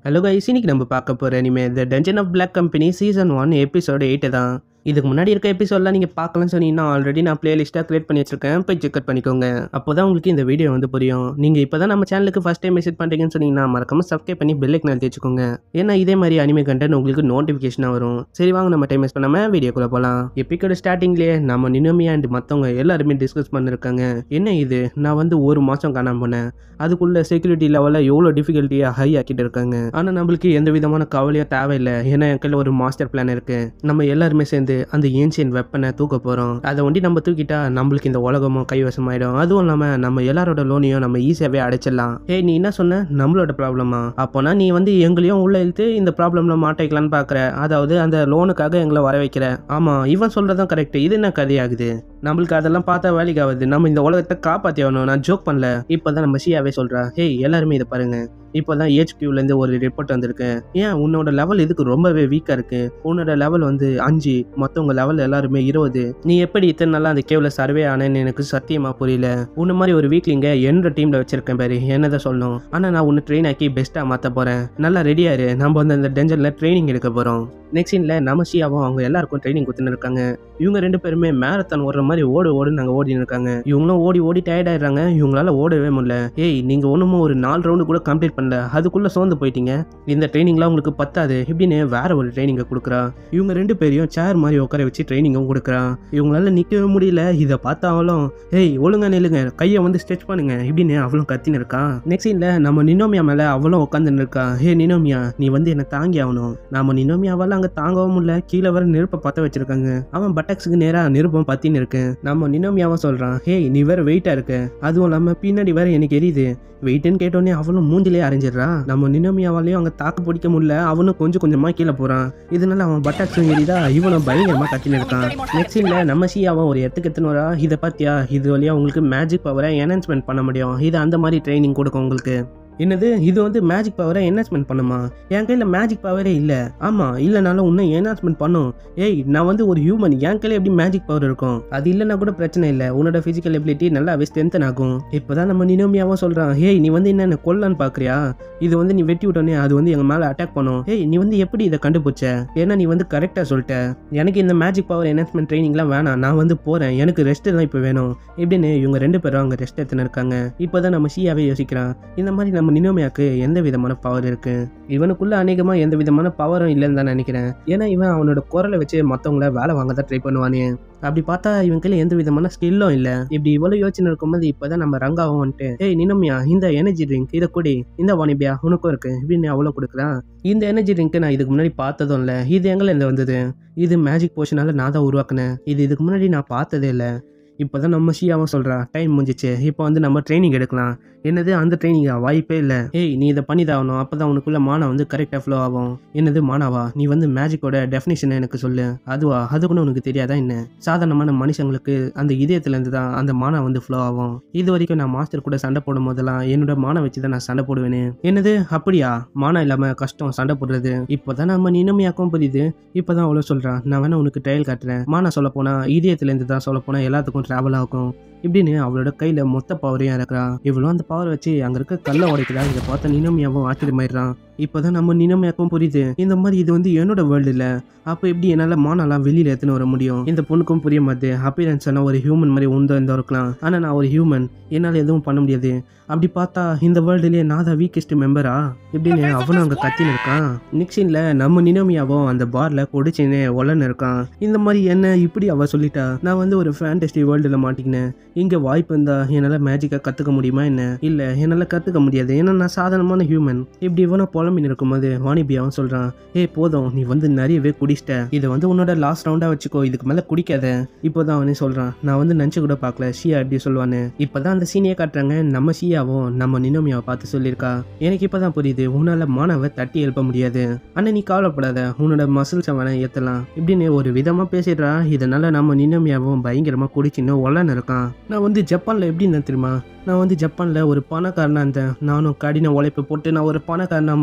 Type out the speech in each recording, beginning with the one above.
hello guys இன்னைக்கு நம்ம பார்க்க போகிற இனிமே the dungeon of black company season one episode eight தான் இதுக்கு முன்னாடி இருக்க எபிசோட்லாம் நீங்கள் பார்க்கலன்னு சொன்னீங்கன்னா ஆல்ரெடி நான் பிளேலிஸ்ட்டாக க்ரியேட் பண்ணி வச்சிருக்கேன் போய் செக் பண்ணிக்கோங்க அப்போ தான் உங்களுக்கு இந்த வீடியோ வந்து புரியும் நீங்கள் இப்போ தான் நம்ம சேனலுக்கு ஃபஸ்ட் டைம் விசிட் பண்ணுறீங்கன்னு சொன்னீங்கன்னா மறக்காம சப்ஸ்கிரைப் பண்ணி பெல்லைக்கு நிறுத்தி வச்சுக்கோங்க ஏன்னா இதே மாதிரி அனிமே கண்டென்ட் உங்களுக்கு நோட்டிஃபிகேஷனாக வரும் சரி வாங்க நம்ம டைம் வேஸ்ட் பண்ணாமல் வீடியோக்குள்ளே போகலாம் எப்பிக்கோட ஸ்டார்டிங்லேயே நம்ம நினோமியா அண்ட் மற்றவங்க எல்லாருமே டிஸ்கஸ் பண்ணிருக்காங்க என்ன இது நான் வந்து ஒரு மாதம் காணாம போனேன் அதுக்குள்ள செக்யூரிட்டி லெவலில் எவ்வளோ டிஃபிகல்ட்டியாக ஹை ஆக்கிட்டு இருக்காங்க ஆனால் நம்மளுக்கு எந்த விதமான கவலையும் தேவையில்லை ஏன்னா என் கையில் ஒரு மாஸ்டர் பிளான் இருக்கு நம்ம எல்லாருமே சேர்ந்து அந்த ஏன்சியன் வெப்பனை தூக்க போகிறோம் அதை ஒண்டி நம்ம தூக்கிட்டா நம்மளுக்கு இந்த உலகமும் கைவசமாயிடும் அதுவும் இல்லாமல் நம்ம எல்லாரோட லோனையும் நம்ம ஈஸியாகவே அடைச்சிடலாம் ஏய் நீ என்ன சொன்ன நம்மளோட ப்ராப்ளமா அப்போனா நீ வந்து எங்களையும் உள்ள இழுத்து இந்த ப்ராப்ளம்ல மாட்டிக்கலான்னு பார்க்குற அதாவது அந்த லோனுக்காக எங்களை வர வைக்கிற ஆமாம் இவன் சொல்கிறதும் கரெக்ட் இது என்ன கதையாகுது நம்மளுக்கு அதெல்லாம் பார்த்தா வேலைக்கு ஆகுது நம்ம இந்த உலகத்தை காப்பாற்றி ஆகணும் நான் ஜோக் பண்ணல இப்போ தான் நம்ம ஷியாவே சொல்கிறா ஹேய் எல்லாருமே இதை பாருங்க இப்போ தான் ஹெச்கியூலேருந்து ஒரு ரிப்போர்ட் வந்திருக்கு ஏன் உன்னோட லெவல் இதுக்கு ரொம்பவே வீக்காக இருக்கு உன்னோட லெவல் வந்து அஞ்சு மற்றவங்க லெவல் எல்லாருமே இருபது நீ எப்படி இத்தனை நாளாக அந்த கேவில் சர்வே ஆனேன்னு எனக்கு சத்தியமாக புரியல உன்ன மாதிரி ஒரு வீக்லிங்க என்னோட டீமில் வச்சிருக்கேன் பாரு என்னதான் சொல்லணும் ஆனால் நான் உன்னை ட்ரெயின் ஆக்கி பெஸ்ட்டாக மாற்ற போகிறேன் நல்லா ரெடியாரு நம்ம வந்து அந்த டெஞ்சனில் ட்ரைனிங் எடுக்க போகிறோம் நெக்ஸ்ட் சீனில் நம்ம ஷியாவும் அவங்க எல்லாருக்கும் ட்ரைனிங் கொடுத்துன்னு இருக்காங்க இவங்க ரெண்டு பேருமே மேரத்தான் ஓடுற மாதிரி ஓடு ஓடுன்னு நாங்கள் ஓடின்னு இருக்காங்க இவங்களும் ஓடி ஓடி டயர்ட் ஆயிடுறாங்க இவங்களால ஓடவே முடியல ஏய் நீங்கள் ஒன்றும் ஒரு நாலு ரவுண்டு கூட கம்ப்ளீட் பண்ணல அதுக்குள்ளே சோர்ந்து போயிட்டீங்க இந்த ட்ரைனிங்லாம் உங்களுக்கு பத்தாது இப்படின்னு வேற ஒரு ட்ரைனிங்கை கொடுக்குறா இவங்க ரெண்டு பேரையும் சேர் மாதிரி உட்கார வச்சு ட்ரைனிங்கும் கொடுக்குறா இவங்களால நிற்கவே முடியல இதை பார்த்தாலும் ஏய் ஒழுங்கா நில்லுங்க கையை வந்து ஸ்ட்ரெச் பண்ணுங்க இப்படின்னு அவளும் கத்தின்னு இருக்கா நெக்ஸ்ட் சீனில் நம்ம நினோமியா மேலே அவளும் உட்காந்துன்னு இருக்கா ஹே நினோமியா நீ வந்து என்னை தாங்கி ஆகணும் நாம நினோமியாவால் அங்கே தாங்கவும் முடியல கீழே வர நெருப்பை பற்ற வச்சிருக்காங்க அவன் பட்டக்ஸுக்கு நேராக நெருப்பம் பத்தின்னு இருக்கு நம்ம நினோமியாவும் சொல்கிறான் ஹே நீ வேற வெயிட்டாக இருக்க அதுவும் இல்லாமல் பின்னாடி வேற எனக்கு எரியுது வெயிட்டுன்னு கேட்டோடனே அவளும் மூஞ்சிலே அரைஞ்சிடுறா நம்ம நினோமியாவாலையும் அங்கே தாக்கு பிடிக்க முடியல அவனும் கொஞ்சம் கொஞ்சமாக கீழே போகிறான் இதனால அவன் பட்டாக்ஸும் எரியுதா இவனும் பயங்கரமாக கத்தின்னு இருக்கான் நெக்ஸ்ட் சீனில் நம்ம ஷியாவும் ஒரு இடத்துக்கு எடுத்துன்னு வரா இதை பார்த்தியா இது வழியாக உங்களுக்கு மேஜிக் பவரை என்ஹான்ஸ்மெண்ட் பண்ண முடியும் இது அந்த மாதிரி ட்ரைனிங் கொடுக்கும் உங்களுக்கு என்னது இது வந்து மேஜிக் பவரை என்ஹான்ஸ்மெண்ட் பண்ணுமா என் கையில் மேஜிக் பவரே இல்லை ஆமாம் இல்லைனாலும் இன்னும் என்ஹான்ஸ்மெண்ட் பண்ணும் ஏய் நான் வந்து ஒரு ஹியூமன் என் கையில் எப்படி மேஜிக் பவர் இருக்கும் அது இல்லைனா கூட பிரச்சனை இல்லை உன்னோட ஃபிசிக்கல் எபிலிட்டி நல்லாவே ஸ்ட்ரென்தன் ஆகும் இப்போ தான் நம்ம நினோமியாவும் சொல்கிறான் ஏய் நீ வந்து என்ன கொல்லன்னு பார்க்குறியா இது வந்து நீ வெட்டி விட்டோன்னே அது வந்து எங்கள் மேலே அட்டாக் பண்ணும் ஏய் நீ வந்து எப்படி இதை கண்டுபிடிச்ச ஏன்னா நீ வந்து கரெக்டாக சொல்லிட்ட எனக்கு இந்த மேஜிக் பவர் என்ஹான்ஸ்மெண்ட் ட்ரைனிங்லாம் வேணாம் நான் வந்து போகிறேன் எனக்கு ரெஸ்ட் தான் இப்போ வேணும் இப்படின்னு இவங்க ரெண்டு பேரும் அங்கே ரெஸ்ட் எடுத்துன்னு இருக்காங்க இப்போ தான் நம்ம ஷியாவே யோசிக்கிறான் இந்த மாதிரி நம்ம நினோமியாக்கு எந்த விதமான பவர் இருக்கு இவனுக்குள்ள அநேகமாக எந்த விதமான பவரும் இல்லைன்னு தான் நினைக்கிறேன் ஏன்னா இவன் அவனோட குரலை வச்சு மற்றவங்கள வேலை வாங்க தான் ட்ரை பண்ணுவானே அப்படி பார்த்தா இவன் கையில் எந்த விதமான ஸ்கில்லும் இல்லை இப்படி இவ்வளோ யோசனை இருக்கும்போது இப்போதான் நம்ம ரங்காவும் வந்துட்டு ஏய் நினோமியா இந்த எனர்ஜி ட்ரிங்க் இதை குடி இந்த வாணிபியா உனக்கும் இருக்கு இப்படின்னு அவ்வளோ கொடுக்குறான் இந்த எனர்ஜி ட்ரிங்க் நான் இதுக்கு முன்னாடி பார்த்ததும் இல்லை இது எங்கே இந்த வந்தது இது மேஜிக் போஷனால நான் தான் உருவாக்குனேன் இது இதுக்கு முன்னாடி நான் பார்த்ததே இல்லை இப்போ தான் நம்ம ஷியாவும் சொல்கிறா டைம் முடிஞ்சிச்சு இப்போ வந்து நம்ம ட்ரைனிங் எடுக்கலாம் என்னது அந்த ட்ரைனிங்கா வாய்ப்பே இல்லை ஏய் நீ இதை பண்ணி தான் ஆகணும் அப்போ தான் உனக்குள்ள மானா வந்து கரெக்டாக ஃப்ளோ ஆகும் என்னது மானாவா நீ வந்து மேஜிக்கோட டெஃபினேஷனை எனக்கு சொல்லு அதுவா அது கூட உனக்கு தெரியாதா என்ன சாதாரணமான மனுஷங்களுக்கு அந்த இதயத்துலேருந்து தான் அந்த மானா வந்து ஃப்ளோ ஆகும் இது வரைக்கும் நான் மாஸ்டர் கூட சண்டை போடும் போதெல்லாம் என்னோட மானை வச்சு தான் நான் சண்டை போடுவேனே என்னது அப்படியா மானா இல்லாமல் கஷ்டம் சண்டை போடுறது இப்போ தான் நம்ம நினமையாக்கும் புரியுது இப்போ தான் அவ்வளோ சொல்கிறான் நான் வேணா உனக்கு ட்ரையல் காட்டுறேன் மானா சொல்ல போனால் இதயத்துலேருந்து தான் சொல்ல போனால் எல்லாத்துக்கும் ட்ராவல் ஆகும் இப்படின்னு அவளோட கையில் மொத்த பவரையும் இறக்குறான் இவ்வளோ அந்த பவர் வச்சு அங்கே இருக்க கல்லை உடைக்கிறா இதை பார்த்த நினமியாவும் ஆச்சரியமாயிடுறான் இப்போதான் நம்ம நினமையாக்கும் புரியுது இந்த மாதிரி இது வந்து என்னோட வேர்ல்டு இல்லை அப்போ எப்படி என்னால் மானெல்லாம் வெளியில் எடுத்துன்னு வர முடியும் இந்த பொண்ணுக்கும் புரிய மாட்டேது அப்பியரன்ஸ் எல்லாம் ஒரு ஹியூமன் மாதிரி உந்தோ இந்த இருக்கலாம் ஆனால் நான் ஒரு ஹியூமன் என்னால் எதுவும் பண்ண முடியாது அப்படி பார்த்தா இந்த வேர்ல்டுலேயே நான் தான் வீக்கஸ்ட் மெம்பரா இப்படின்னு அவனும் அங்கே கத்தின்னு இருக்கான் நிக்ஷின்ல நம்ம நினோமியாவும் அந்த பாரில் கொடிச்சின்னு ஒலன்னு இருக்கான் இந்த மாதிரி என்ன இப்படி அவ சொல்லிட்டா நான் வந்து ஒரு ஃபேண்டஸ்டி வேர்ல்டில் மாட்டிக்கினேன் இங்கே வாய்ப்பு இருந்தா என்னால் மேஜிக்காக கற்றுக்க முடியுமா என்ன இல்லை என்னால் கற்றுக்க முடியாது ஏன்னா நான் சாதாரணமான ஹியூமன் இப்படி இவனை புலம்பின்னு இருக்கும்போது வாணிபியாவும் சொல்கிறான் ஏய் போதும் நீ வந்து நிறையவே குடிச்சிட்ட இதை வந்து உன்னோட லாஸ்ட் ரவுண்டாக வச்சுக்கோ இதுக்கு மேலே குடிக்காத இப்போதான் அவனே சொல்கிறான் நான் வந்து நினச்சி கூட பார்க்கல ஷியா எப்படி சொல்லுவான்னு இப்போ தான் அந்த சீனியை காட்டுறாங்க நம்ம ஷியாவும் நம்ம நினோமியாவை பார்த்து சொல்லியிருக்கா எனக்கு இப்போ தான் புரியுது உன்னால் மானவை தட்டி எழுப்ப முடியாது ஆனால் நீ கவலைப்படாத உன்னோட மசில்ஸை வேணா ஏற்றலாம் இப்படின்னு ஒரு விதமாக பேசிடுறா இதனால நம்ம நினோமியாவும் பயங்கரமாக குடிச்சின்னு ஒல்லன்னு இருக்கான் நான் வந்து ஜப்பானில் எப்படி இருந்தேன் தெரியுமா நான் வந்து ஜப்பானில் ஒரு பணக்காரனாக இருந்தேன் நானும் கடின உழைப்பு போட்டு நான் ஒரு பணக்காரனாக மாறி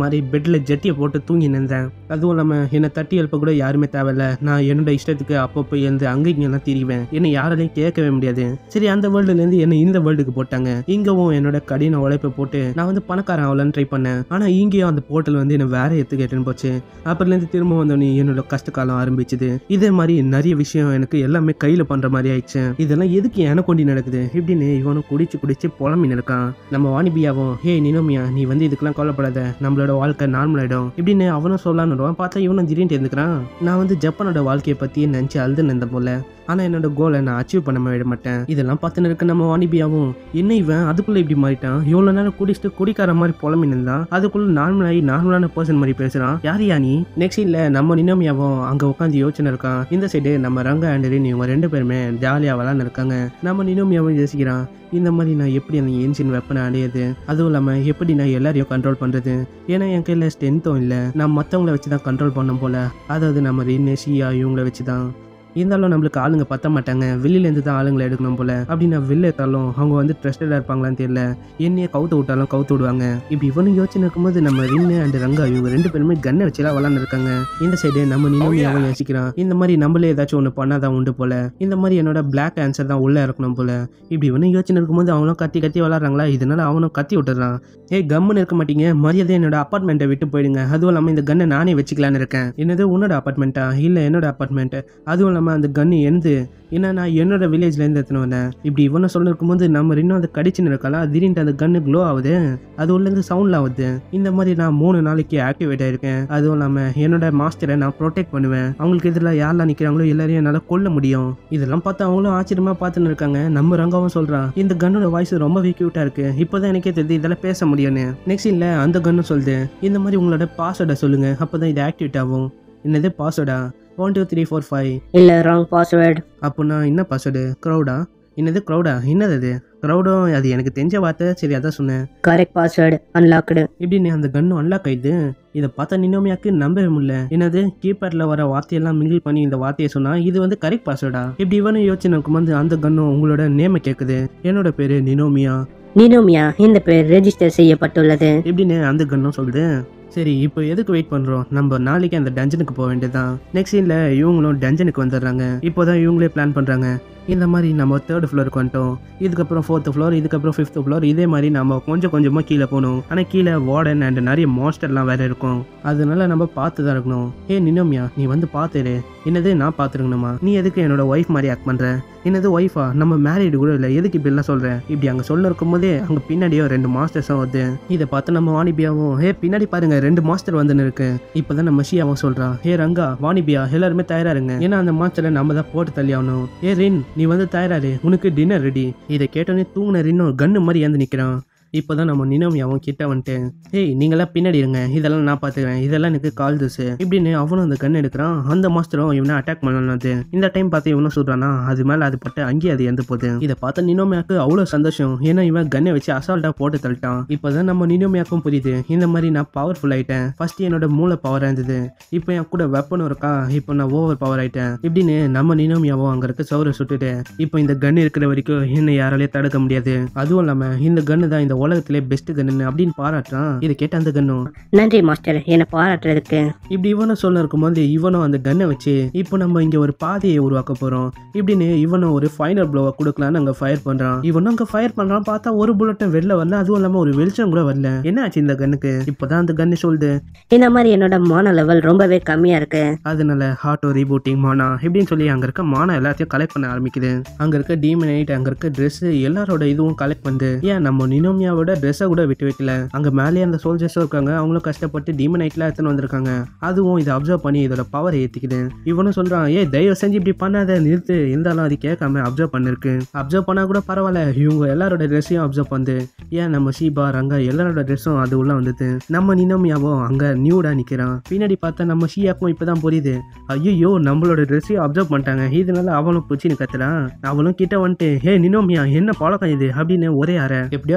மாதிரி பெட்டில் ஜெட்டியை போட்டு தூங்கி நின்றேன் அதுவும் இல்லாமல் என்னை தட்டி எழுப்ப கூட யாருமே தேவையில்ல நான் என்னோட இஷ்டத்துக்கு அப்பப்போ எழுந்து அங்கே இங்கெல்லாம் திரிவேன் என்னை யாராலையும் கேட்கவே முடியாது சரி அந்த வேர்ல்டுலேருந்து என்னை இந்த வேர்ல்டுக்கு போட்டாங்க இங்கவும் என்னோட கடின உழைப்பை போட்டு நான் வந்து பணக்காரன் ஆகலான்னு ட்ரை பண்ணேன் ஆனால் இங்கேயும் அந்த போர்ட்டல் வந்து என்னை வேற எடுத்து கேட்டுன்னு போச்சு அப்புறம்லேருந்து திரும்ப வந்தோடனே என்னோட கஷ்ட காலம் ஆரம்பிச்சுது இதே மாதிரி நிறைய விஷயம் எனக்கு எல்லாமே கையில் பண்ணுற மாதிரி ஆயிடுச்சு இதெல்லாம் எதுக்கு எனக்கு கொண்டு நடக்குது இப்படின்னு இவனும் குடிச்சு குடிச்சு புலம்பின்னு இருக்கான் நம்ம வாணிபியாவும் ஹே நினோமியா நீ வந்து இதுக்கெல்லாம் கவலைப்படாத நம்மளோட வாழ்க்கை நார்மல் ஆயிடும் இப்படின்னு அவனும் சொல்லலான்னு வருவான் பார்த்தா இவனும் திடீர்னு இருந்துக்கிறான் நான் வந்து ஜப்பானோட வாழ்க்கையை பற்றி நினச்சி அழுதுன்னு இருந்த போல ஆனால் என்னோட கோலை நான் அச்சீவ் பண்ண விட மாட்டேன் இதெல்லாம் பார்த்துன்னு இருக்க நம்ம வாணிபியாவும் என்ன இவன் அதுக்குள்ளே இப்படி மாறிட்டான் இவ்வளோ நேரம் குடிச்சிட்டு குடிக்கார மாதிரி புலம்பின்னு இருந்தான் அதுக்குள்ள நார்மலாகி நார்மலான பர்சன் மாதிரி பேசுகிறான் யார் யா நீ நெக்ஸ்ட் இல்லை நம்ம நினோமியாவும் அங்கே உட்காந்து யோசனை இருக்கான் இந்த சைடு நம்ம ரங்க ஆண்டரின் இவங்க ரெண்டு பேருமே ஜாலியாக விளாண்டு இருக்காங்க நம்ம நினோமியாவும் யோசிக்கிறான் இந்த மாதிரி நான் எப்படி அந்த ஏன்சியன் வெப்பனை அடையுது அதுவும் இல்லாமல் எப்படி நான் எல்லாரையும் கண்ட்ரோல் பண்ணுறது ஏன்னா என் கையில் ஸ்ட்ரென்த்தும் இல்லை நான் மற்றவங்கள வச்சு தான் கண்ட்ரோல் பண்ணும் போல அதாவது நம்ம ரின்னு ஷியா இவங்கள வச்சு தான் இருந்தாலும் நம்மளுக்கு ஆளுங்க பத்த மாட்டாங்க வெளியிலேருந்து தான் ஆளுங்களை எடுக்கணும் போல அப்படி நான் வெளில எடுத்தாலும் அவங்க வந்து ட்ரஸ்டடாக இருப்பாங்களான்னு தெரியல என்னையே கவுத்து விட்டாலும் கவுத்து விடுவாங்க இப்படி இவனு யோசனை இருக்கும்போது நம்ம ரின்னு அண்ட் ரங்கா இவங்க ரெண்டு பேருமே கன்னை வச்சுலாம் விளாண்டு இருக்காங்க இந்த சைடு நம்ம நினைமையாகவும் யோசிக்கிறான் இந்த மாதிரி நம்மளே ஏதாச்சும் ஒன்று பண்ணாதான் உண்டு போல இந்த மாதிரி என்னோட பிளாக் ஆன்சர் தான் உள்ளே இருக்கணும் போல இப்படி இவனு யோசனை இருக்கும்போது அவனும் கத்தி கத்தி விளாட்றாங்களா இதனால அவனும் கத்தி விட்டுறான் ஏய் கம்முன்னு இருக்க மாட்டீங்க மரியாதை என்னோட அப்பார்ட்மெண்ட்டை விட்டு போயிடுங்க அதுவும் இல்லாமல் இந்த கன்னை நானே வச்சுக்கலான்னு இருக்கேன் என்னது உன்னோட அப்பார்ட்மெண்ட்டா இல்லை என்னோட அப்பார்ட்மெண்ட் அதுவும் இல்லாமல் அந்த கன்று எந்து ஏன்னா நான் என்னோட வில்லேஜ்லேருந்து எடுத்துன்னு வந்தேன் இப்படி இவனை சொல்லிருக்கும்போது நம்ம இன்னும் அதை கடிச்சுன்னு இருக்கலாம் திடீர்னு அந்த கன்று க்ளோ ஆகுது அது உள்ளேருந்து சவுண்டில் ஆகுது இந்த மாதிரி நான் மூணு நாளைக்கு ஆக்டிவேட் ஆயிருக்கேன் அதுவும் இல்லாமல் என்னோட மாஸ்டரை நான் ப்ரொடெக்ட் பண்ணுவேன் அவங்களுக்கு இதில் யாரெல்லாம் நிற்கிறாங்களோ எல்லாரையும் என்னால் கொல்ல முடியும் இதெல்லாம் பார்த்து அவங்களும் ஆச்சரியமாக பார்த்துன்னு இருக்காங்க நம்ம ரங்காவும் சொல்கிறான் இந்த கன்னோட வாய்ஸ் ரொம்பவே க்யூட்டாக இருக்கு இப்போதான் எனக்கே தெரியுது இதெல்லாம் பேச முடியும்னு நெக்ஸ்ட் இல்லை அந்த கன்னு சொல்லுது இந்த மாதிரி உங்களோட பாஸ்வேர்டை சொல்லுங்கள் அப்போ தான் இது ஆக்டிவேட் ஆகும் என்னது பாஸ்வேர்டா one two three four five இல்லை ராங் பாஸ்வேர்டு அப்படின்னா என்ன பாஸ்வேர்டு க்ரௌடா என்னது க்ரௌடா என்னது அது க்ரௌடும் அது எனக்கு தெரிஞ்ச வார்த்தை சரி அதான் சொன்னேன் கரெக்ட் பாஸ்வேர்டு அன்லாக்டு இப்படின்னு அந்த கன்னும் அன்லாக் ஆயிடுது இதை பார்த்தா நினோமியாக்கு நம்பவே முடியல என்னது கீபேட்ல வர வார்த்தையெல்லாம் மிங்கிள் பண்ணி இந்த வார்த்தையை சொன்னா இது வந்து கரெக்ட் பாஸ்வேர்டா இப்படி இவனும் யோசனை இருக்கும்போது அந்த கன்னும் உங்களோட நேமை கேட்குது என்னோட பேரு நினோமியா நினோமியா இந்த பேர் ரெஜிஸ்டர் செய்யப்பட்டுள்ளது இப்படின்னு அந்த கன்னும் சொல்லுது சரி இப்போ எதுக்கு வெயிட் பண்ணுறோம் நம்ம நாளைக்கு அந்த டஞ்சனுக்கு போக வேண்டியதுதான் நெக்ஸ்ட் சீனில் இவங்களும் டஞ்சனுக்கு வந்துடுறாங்க இப்போ தான் இவங்களே பிளான் பண்ணுறாங்க இந்த மாதிரி நம்ம தேர்ட் ஃப்ளோருக்கு வந்துட்டோம் இதுக்கப்புறம் ஃபோர்த்து ஃப்ளோர் இதுக்கப்புறம் ஃபிஃப்த் ஃப்ளோர் இதே மாதிரி நம்ம கொஞ்சம் கொஞ்சமாக கீழே போகணும் ஆனால் கீழே வார்டன் அண்ட் நிறைய மாஸ்டர்லாம் வேற இருக்கும் அதனால நம்ம பார்த்து தான் இருக்கணும் ஏ நினோமியா நீ வந்து பார்த்துரு என்னது நான் பார்த்துருக்கணுமா நீ எதுக்கு என்னோட ஒய்ஃப் மாதிரி ஆக்ட் பண்ணுற என்னது ஒய்ஃபா நம்ம மேரிடு கூட இல்லை எதுக்கு இப்படிலாம் சொல்கிறேன் இப்படி அங்கே சொல்ல இருக்கும்போதே அங்கே பின்னாடியோ ரெண்டு மாஸ்டர்ஸும் வருது இதை பார்த்து நம்ம வாணிபியாவும் ஹே பின்னாடி பாருங்க ரெண்டு மாஸ்டர் வந்துன்னு இருக்கு இப்போதான் நம்ம ஷியாவும் சொல்கிறான் ஹே ரங்கா வாணிபியா எல்லாருமே தயாரா இருங்க ஏன்னா அந்த மாஸ்டரை நம்ம தான் போட்டு தள்ளி ஆகணும் ஏ ரின் நீ வந்து தயாராரு உனக்கு டின்னர் ரெடி இதை கேட்டோன்னே தூங்கின ரின்னும் கன்னு மாதிரி ஏந்து நிற்கிறான் இப்போதான் நம்ம நினோமியாவும் கிட்ட வந்துட்டு ஏய் நீங்களாம் பின்னாடி இருங்க இதெல்லாம் நான் பார்த்துக்கிறேன் இதெல்லாம் எனக்கு கால் தூசு இப்படின்னு அவனும் அந்த கன் எடுக்கிறான் அந்த மாஸ்டரும் இவனை அட்டாக் பண்ணலான்னு இந்த டைம் பார்த்து இவனும் சொல்றானா அது மேலே அது பட்டு அங்கேயே அது எந்த போகுது இதை பார்த்த நினோமியாக்கு அவ்வளோ சந்தோஷம் ஏன்னா இவன் கன்னை வச்சு அசால்ட்டாக போட்டு தள்ளிட்டான் இப்போதான் நம்ம நினோமியாக்கும் புரியுது இந்த மாதிரி நான் பவர்ஃபுல் ஆயிட்டேன் ஃபர்ஸ்ட் என்னோட மூளை பவராக இருந்தது இப்போ என் கூட வெப்பனும் இருக்கா இப்போ நான் ஓவர் பவர் ஆயிட்டேன் இப்படின்னு நம்ம நினோமியாவும் அங்கே இருக்க சௌரை சுட்டுட்டு இப்போ இந்த கன் இருக்கிற வரைக்கும் என்னை யாராலையும் தடுக்க முடியாது அதுவும் இல்லாமல் இந்த கன்னு தான் இந்த உலகத்திலே பெஸ்ட் கன்னு அப்படின்னு பாராட்டுறான் இதை கேட்ட அந்த கன்னும் நன்றி மாஸ்டர் என்னை பாராட்டுறதுக்கு இப்படி இவனும் சொல்ல இருக்கும்போது இவனும் அந்த கன்னை வச்சு இப்போ நம்ம இங்க ஒரு பாதையை உருவாக்க போறோம் இப்படின்னு இவனும் ஒரு ஃபைனல் ப்ளோவை கொடுக்கலான்னு அங்க ஃபயர் பண்றான் இவனும் அங்க ஃபயர் பண்றான் பார்த்தா ஒரு புல்லட்டும் வெளில வரல அதுவும் இல்லாம ஒரு வெளிச்சம் கூட வரல என்ன ஆச்சு இந்த கன்னுக்கு இப்போதான் அந்த கன்னு சொல்லுது இந்த மாதிரி என்னோட மான லெவல் ரொம்பவே கம்மியாக இருக்கு அதனால ஹாட்டோ ரீபூட்டிங் மானா இப்படின்னு சொல்லி அங்க இருக்க மானா எல்லாத்தையும் கலெக்ட் பண்ண ஆரம்பிக்குது அங்க இருக்க டீமினைட் அங்க இருக்க ட்ரெஸ் எல்லாரோட இதுவும் கலெக்ட் பண்ணுது ஏன் நம்ம நினோமியாவோட ட்ரெஸ்ஸை கூட விட்டு வைக்கல அங்க மேலேயே அந்த சோல்ஜர்ஸும் இருக்காங்க அவங்களும் கஷ்டப்பட்டு டீமனைட்லாம் எடுத்துன்னு வந்திருக்காங்க அதுவும் இதை அப்சர்வ் பண்ணி இதோட பவர் ஏற்றிக்குது இவனும் சொல்றான் ஏ தயவு செஞ்சு இப்படி பண்ணாத நிறுத்து இருந்தாலும் அது கேட்காம அப்சர்வ் பண்ணிருக்கு அப்சர்வ் பண்ணா கூட பரவாயில்ல இவங்க எல்லாரோட ட்ரெஸ்ஸையும் அப்சர்வ் பண்ணுது ஏன் நம்ம ஷீபா ரங்கா எல்லாரோட ட்ரெஸ்ஸும் அது உள்ள வந்தது நம்ம நினோமியாவும் அங்க நியூடா நிக்கிறான் பின்னாடி பார்த்தா நம்ம ஷியாக்கும் இப்பதான் புரியுது ஐயோ நம்மளோட ட்ரெஸ்ஸையும் அப்சர்வ் பண்ணிட்டாங்க இதனால அவனும் பிடிச்சின்னு கத்துறான் அவளும் கிட்ட வந்துட்டு ஹே நினோமியா என்ன பழக்கம் இது அப்படின்னு ஒரே அறை எப்படியோ அந்த கன்னு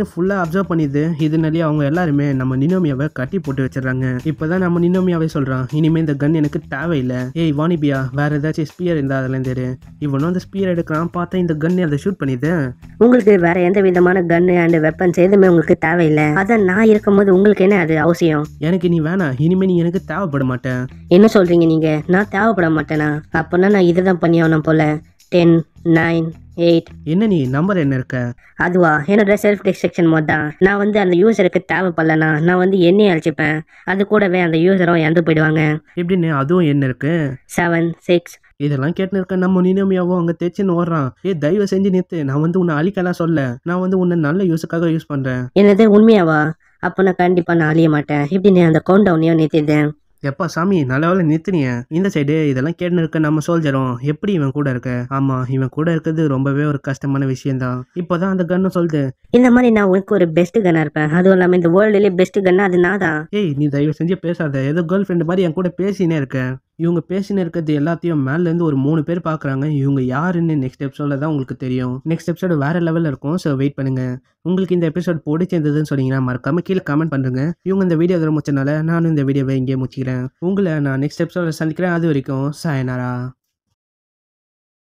ஃபுல்லாக அப்சர்வ் பண்ணிது இதனாலேயே அவங்க எல்லாருமே நம்ம நினோமியாவை கட்டி போட்டு வச்சிடறாங்க இப்போதான் நம்ம நினோமியாவே சொல்கிறான் இனிமேல் இந்த கன் எனக்கு தேவையில்லை ஏய் வாணிபியா வேற ஏதாச்சும் ஸ்பியர் இருந்தால் அதெல்லாம் தெரு இவனும் அந்த ஸ்பியர் எடுக்கிறான் பார்த்தா இந்த கன்னை அதை ஷூட் பண்ணிது உங்களுக்கு வேற எந்த விதமான கன்னு அண்ட் வெப்பன்ஸ் எதுவுமே உங்களுக்கு தேவையில்லை அதான் நான் இருக்கும்போது உங்களுக்கு என்ன அது அவசியம் எனக்கு நீ வேணாம் இனிமேல் நீ எனக்கு தேவைப்பட மாட்டேன் என்ன சொல்றீங்க நீங்க நான் தேவைப்பட மாட்டேனா அப்போனா நான் இதை தான் பண்ணி ஆகணும் போல டென் நைன் எயிட் என்ன நீ நம்பர் என்ன இருக்க அதுவா என்னோட செல்ஃப் டிஸ்ட்ரக்ஷன் மோட் தான் நான் வந்து அந்த யூசருக்கு தேவைப்படலனா நான் வந்து எண்ணெய் அழைச்சிப்பேன் அது கூடவே அந்த யூசரும் இறந்து போயிடுவாங்க எப்படின்னு அதுவும் என்ன இருக்கு செவன் சிக்ஸ் இதெல்லாம் கேட்டுன்னு இருக்க நம்ம நினோமியாவும் அங்கே தேய்ச்சின்னு ஓடுறான் ஏ தயவு செஞ்சு நிறுத்து நான் வந்து உன்னை அழிக்கலாம் சொல்ல நான் வந்து உன்னை நல்ல யூஸுக்காக யூஸ் பண்ணுறேன் என்னது உண்மையாவா அப்போ நான் கண்டிப்பா நான் அழிய மாட்டேன் இப்படி அந்த கவுண்ட் டவுனையும் நிறுத்திட்டேன் எப்பா சாமி நல்ல வேலை நிறுத்தினிய இந்த சைடு இதெல்லாம் கேட்டுன்னு இருக்க நம்ம சோல்ஜரும் எப்படி இவன் கூட இருக்க ஆமா இவன் கூட இருக்கிறது ரொம்பவே ஒரு கஷ்டமான விஷயம்தான் இப்போதான் அந்த கன்னு சொல்லுது இந்த மாதிரி நான் உனக்கு ஒரு பெஸ்ட் கன்னா இருப்பேன் அதுவும் இல்லாமல் இந்த வேர்ல்டுலேயே பெஸ்ட் கன்னா அது நான் தான் ஏய் நீ தயவு செஞ்சு பேசாத ஏதோ கேர்ள் ஃப்ரெண்டு மாதிரி என் கூட பேசினே இருக்க இவங்க பேசினே இருக்கிறது எல்லாத்தையும் மேலேருந்து ஒரு மூணு பேர் பார்க்குறாங்க இவங்க யாருன்னு நெக்ஸ்ட் எபிசோடில் தான் உங்களுக்கு தெரியும் நெக்ஸ்ட் எபிசோடு வேறு லெவலில் இருக்கும் ஸோ வெயிட் பண்ணுங்க உங்களுக்கு இந்த எபிசோட் பிடிச்சிருந்ததுன்னு சொன்னீங்கன்னா மறக்காம கீழே கமெண்ட் பண்ணுங்க இவங்க இந்த வீடியோ இதில் முடிச்சனால நானும் இந்த வீடியோவை இங்கே முடிச்சிக்கிறேன் உங்களை நான் நெக்ஸ்ட் எபிசோட சந்திக்கிறேன் அது வரைக்கும் சாயனாரா